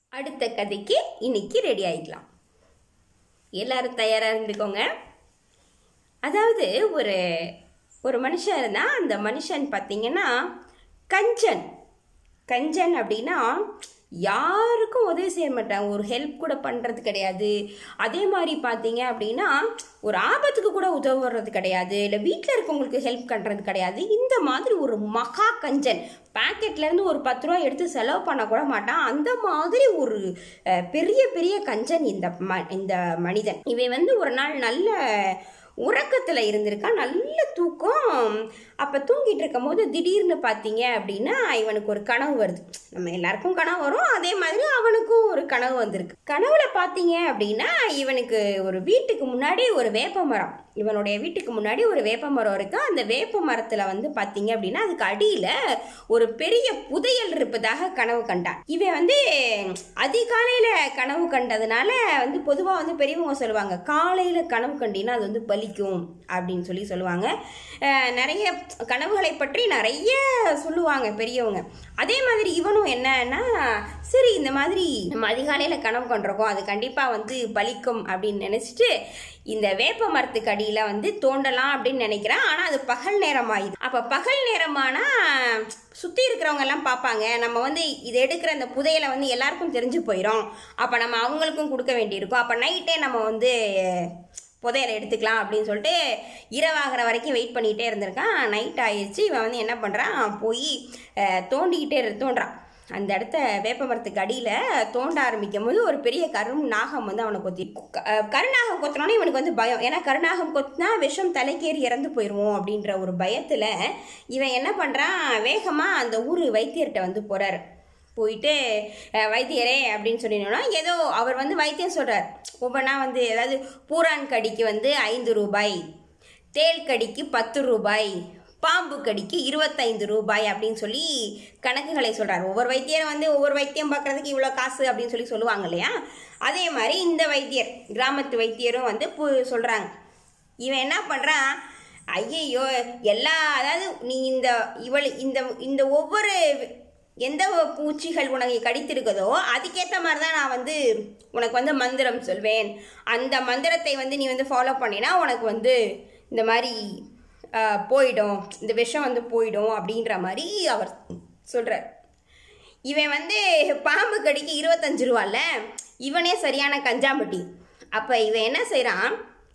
அடுத்த கதைக்கு இன்னைக்கு ரெடி ஆயிக்கலாம் எல்லாரும் தயாராக இருந்துக்கோங்க அதாவது ஒரு ஒரு மனுஷன் இருந்தால் அந்த மனுஷன் பார்த்தீங்கன்னா கஞ்சன் கஞ்சன் அப்படின்னா யாருக்கும் உதவி செய்ய மாட்டாங்க ஒரு ஹெல்ப் கூட பண்ணுறது கிடையாது அதே மாதிரி பார்த்தீங்க அப்படின்னா ஒரு ஆபத்துக்கு கூட உதவுறது கிடையாது இல்லை வீட்டில் இருக்கவங்களுக்கு ஹெல்ப் பண்ணுறது கிடையாது இந்த மாதிரி ஒரு மகா கஞ்சன் பாக்கெட்லேருந்து ஒரு பத்து ரூபா எடுத்து செலவு பண்ண கூட மாட்டான் அந்த மாதிரி ஒரு அஹ், பெரிய பெரிய கஞ்சன் இந்த ம இந்த மனிதன் இவன் வந்து ஒரு நாள் நல்ல உறக்கத்தில் இருந்திருக்கான் நல்ல தூக்கம் அப்போ தூங்கிட்டு இருக்கும் போது திடீர்னு பார்த்தீங்க அப்படின்னா இவனுக்கு ஒரு கனவு வருது நம்ம எல்லாருக்கும் கனவு வரும் அதே மாதிரி அவனுக்கும் ஒரு கனவு வந்திருக்கு கனவுல பார்த்தீங்க அப்படின்னா இவனுக்கு ஒரு வீட்டுக்கு முன்னாடி ஒரு வேப்ப மரம் இவனுடைய வீட்டுக்கு முன்னாடி ஒரு வேப்ப மரம் இருக்கு அந்த வேப்ப மரத்துல வந்து பார்த்தீங்க அப்படின்னா அதுக்கு அடியில ஒரு பெரிய புதையல் இருப்பதாக கனவு கண்டான் இவன் வந்து அதிகாலையில கனவு கண்டதுனால வந்து பொதுவா வந்து பெரியவங்க சொல்லுவாங்க காலையில கனவு கண்டினா அது வந்து பலிக்கும் அப்படின்னு சொல்லி சொல்லுவாங்க அஹ் நிறைய கனவுகளை பற்றி நிறைய சொல்லுவாங்க பெரியவங்க அதே மாதிரி இவனும் என்னன்னா சரி இந்த மாதிரி நம்ம அதிகாலையில் கனவு கண்டிருக்கோம் அது கண்டிப்பாக வந்து பலிக்கும் அப்படின்னு நினச்சிட்டு இந்த வேப்ப மரத்துக்கு அடியில் வந்து தோண்டலாம் அப்படின்னு நினைக்கிறான் ஆனால் அது பகல் நேரம் ஆயிடுது அப்போ பகல் நேரமானா சுற்றி இருக்கிறவங்க எல்லாம் பார்ப்பாங்க நம்ம வந்து இதை எடுக்கிற அந்த புதையலை வந்து எல்லாருக்கும் தெரிஞ்சு போயிடும் அப்போ நம்ம அவங்களுக்கும் கொடுக்க வேண்டியிருக்கும் அப்போ நைட்டே நம்ம வந்து புதையலை எடுத்துக்கலாம் அப்படின்னு சொல்லிட்டு இரவாகிற வரைக்கும் வெயிட் பண்ணிகிட்டே இருந்திருக்கான் நைட் ஆயிடுச்சு இவன் வந்து என்ன பண்ணுறான் போய் அஹ், தோண்டிக்கிட்டே இரு- தோன்றான் அந்த இடத்த வேப்ப மரத்துக்கு அடியில் தோண்ட ஆரம்பிக்கும் போது ஒரு பெரிய கரும் நாகம் வந்து அவனை கொத்தி க- அஹ், கருநாகம் கொத்தினோன்னே இவனுக்கு வந்து பயம் ஏன்னா கருநாகம் கொத்தினா விஷம் தலைக்கேறி இறந்து போயிடுவோம் அப்படின்ற ஒரு பயத்தில் இவன் என்ன பண்ணுறான் வேகமாக அந்த ஊர் வைத்தியர்கிட்ட வந்து போகிறாரு போயிட்டு அஹ், வைத்தியரே அப்படின்னு சொன்னீங்கன்னா ஏதோ அவர் வந்து வைத்தியம் சொல்கிறார் ஒவ்வொன்றா வந்து அதாவது பூரான் கடிக்கு வந்து ஐந்து ரூபாய் தேள் கடிக்கு பத்து ரூபாய் பாம்பு கடிக்கு இருபத்தைந்து ரூபாய் அப்படின்னு சொல்லி கணக்குகளை சொல்கிறார் ஒவ்வொரு வைத்தியரும் வந்து ஒவ்வொரு வைத்தியம் பார்க்குறதுக்கு இவ்வளோ காசு அப்படின்னு சொல்லி சொல்லுவாங்க இல்லையா அதே மாதிரி இந்த வைத்தியர் கிராமத்து வைத்தியரும் வந்து சொல்கிறாங்க இவன் என்ன பண்ணுறான் ஐயையோ எல்லா அதாவது நீ இந்த இவள் இந்த இந்த ஒவ்வொரு எந்த பூச்சிகள் உனக்கு கடித்திருக்குதோ அதுக்கேற்ற மாதிரி தான் நான் வந்து உனக்கு வந்து மந்திரம் சொல்வேன் அந்த மந்திரத்தை வந்து நீ வந்து ஃபாலோ பண்ணினா உனக்கு வந்து இந்த மாதிரி ஆஹ், போயிடும் இந்த விஷம் வந்து போயிடும் அப்படின்ற மாதிரி அவர் சொல்கிறார் இவன் வந்து பாம்பு கடிக்கு இருபத்தஞ்சு ரூபால இவனே சரியான கஞ்சாம்பட்டி அப்போ இவன் என்ன செய்கிறான்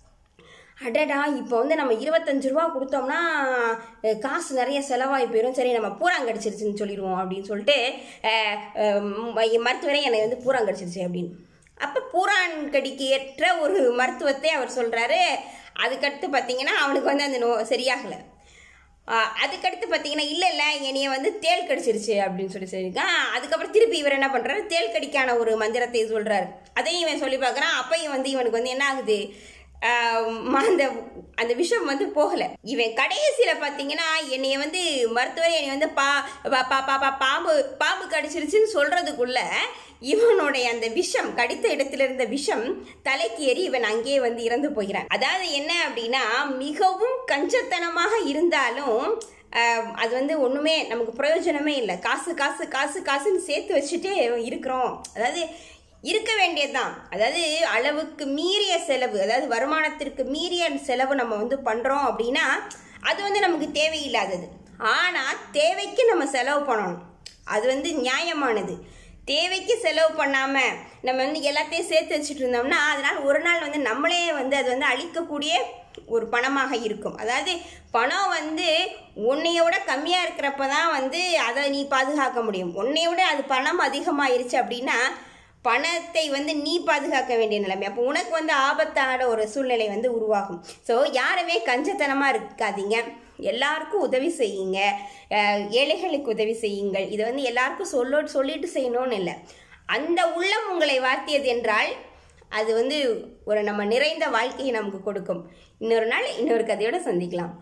அடடா இப்போ வந்து நம்ம இருபத்தஞ்சு ரூபா கொடுத்தோம்னா அஹ், காசு நிறைய செலவாகி போயிடும் சரி நம்ம பூராங்கடிச்சிருச்சுன்னு சொல்லிடுவோம் அப்படின்னு சொல்லிட்டு அஹ், அஹ், ம- மருத்துவரே என்னை வந்து பூராங்கடிச்சிருச்சு அப்படின்னு அப்போ பூரான்கடிக்கு ஏற்ற ஒரு மருத்துவத்தை அவர் சொல்கிறாரு அதுக்கடுத்து பார்த்தீங்கன்னா அவனுக்கு வந்து அந்த நோ சரியாகலை ஆஹ் அதுக்கடுத்து பார்த்தீங்கன்னா இல்லை இல்லை என்னைய வந்து தேள் கடிச்சிருச்சு அப்படின்னு சொல்லி சொல்லியிருக்கான் அதுக்கப்புறம் திருப்பி இவர் என்ன பண்ணுறாரு தேள் கடிக்கான ஒரு மந்திரத்தை சொல்கிறாரு அதையும் இவன் சொல்லி பார்க்குறான் அப்பையும் வந்து இவனுக்கு வந்து என்ன ஆகுது ஆஹ் ம- அந்த அந்த விஷயம் வந்து போகலை இவன் கடைசியில் பார்த்தீங்கன்னா என்னைய வந்து மருத்துவர் என்னை வந்து பா பா- பா பா- பா- பாம்பு பாம்பு கடிச்சிருச்சுன்னு சொல்கிறதுக்குள்ள இவனுடைய அந்த விஷம் கடித்த இடத்துல இருந்த விஷம் தலைக்கு ஏறி இவன் அங்கேயே வந்து இறந்து போகிறான் அதாவது என்ன அப்படின்னா மிகவும் கஞ்சத்தனமாக இருந்தாலும் ஆஹ், அது வந்து ஒன்றுமே நமக்கு பிரயோஜனமே இல்லை காசு காசு காசு காசுன்னு சேர்த்து வச்சுட்டே இருக்கிறோம் அதாவது இருக்க வேண்டியதுதான் அதாவது அளவுக்கு மீறிய செலவு அதாவது வருமானத்திற்கு மீறிய செலவு நம்ம வந்து பண்ணுறோம் அப்படின்னா அது வந்து நமக்கு தேவையில்லாதது ஆனால் தேவைக்கு நம்ம செலவு பண்ணணும் அது வந்து நியாயமானது தேவைக்கு செலவு பண்ணாமல் நம்ம வந்து எல்லாத்தையும் சேர்த்து வச்சுட்டு இருந்தோம்னா அதனால் ஒரு நாள் வந்து நம்மளே வந்து அது வந்து அழிக்கக்கூடிய ஒரு பணமாக இருக்கும் அதாவது பணம் வந்து உன்னையோட கம்மியாக இருக்கிறப்ப தான் வந்து அதை நீ பாதுகாக்க முடியும் உன்னையோட அது பணம் அதிகமாயிருச்சு அப்படின்னா பணத்தை வந்து நீ பாதுகாக்க வேண்டிய நிலைமை அப்போ உனக்கு வந்து ஆபத்தான ஒரு சூழ்நிலை வந்து உருவாகும் ஸோ யாருமே கஞ்சத்தனமாக இருக்காதீங்க எல்லாருக்கும் உதவி செய்யுங்க அஹ் ஏழைகளுக்கு உதவி செய்யுங்கள் இதை வந்து எல்லாருக்கும் சொல்ல சொல்லிட்டு செய்யணும்னு இல்லை அந்த உள்ளம் உங்களை வார்த்தியது என்றால் அது வந்து ஒரு நம்ம நிறைந்த வாழ்க்கையை நமக்கு கொடுக்கும் இன்னொரு நாள் இன்னொரு கதையோட சந்திக்கலாம்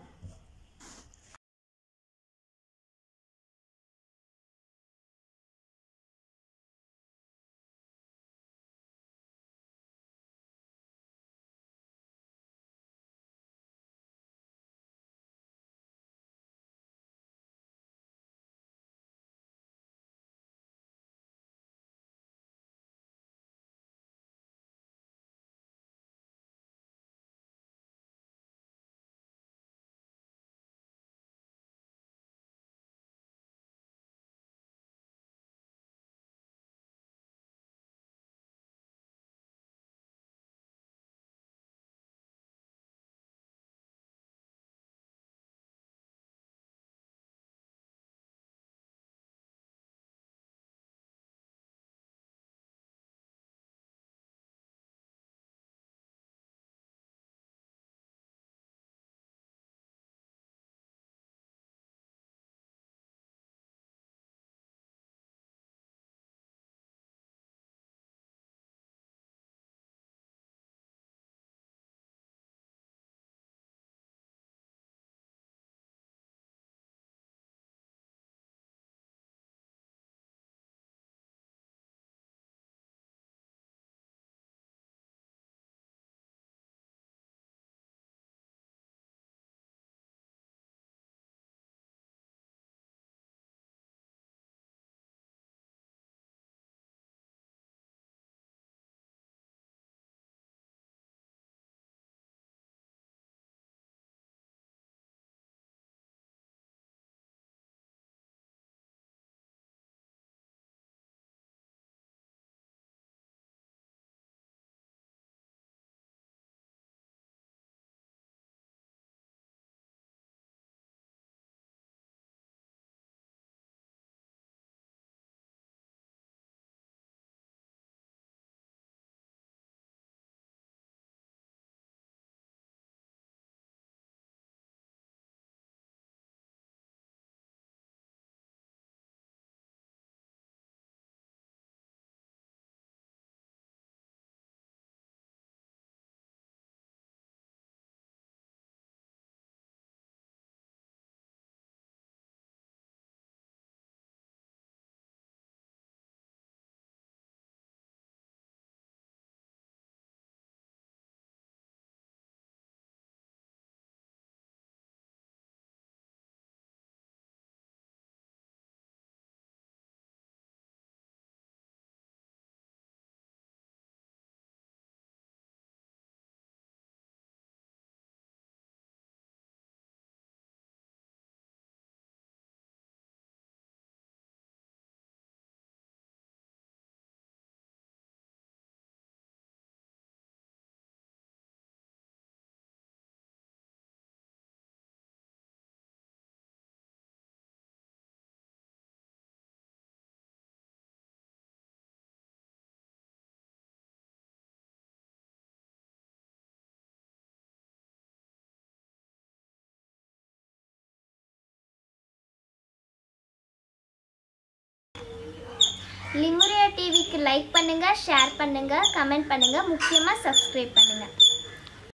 லிமுரியா டிவிக்கு லைக் பண்ணுங்க ஷேர் பண்ணுங்க கமெண்ட் பண்ணுங்க முக்கியமாக சப்ஸ்கிரைப் பண்ணுங்க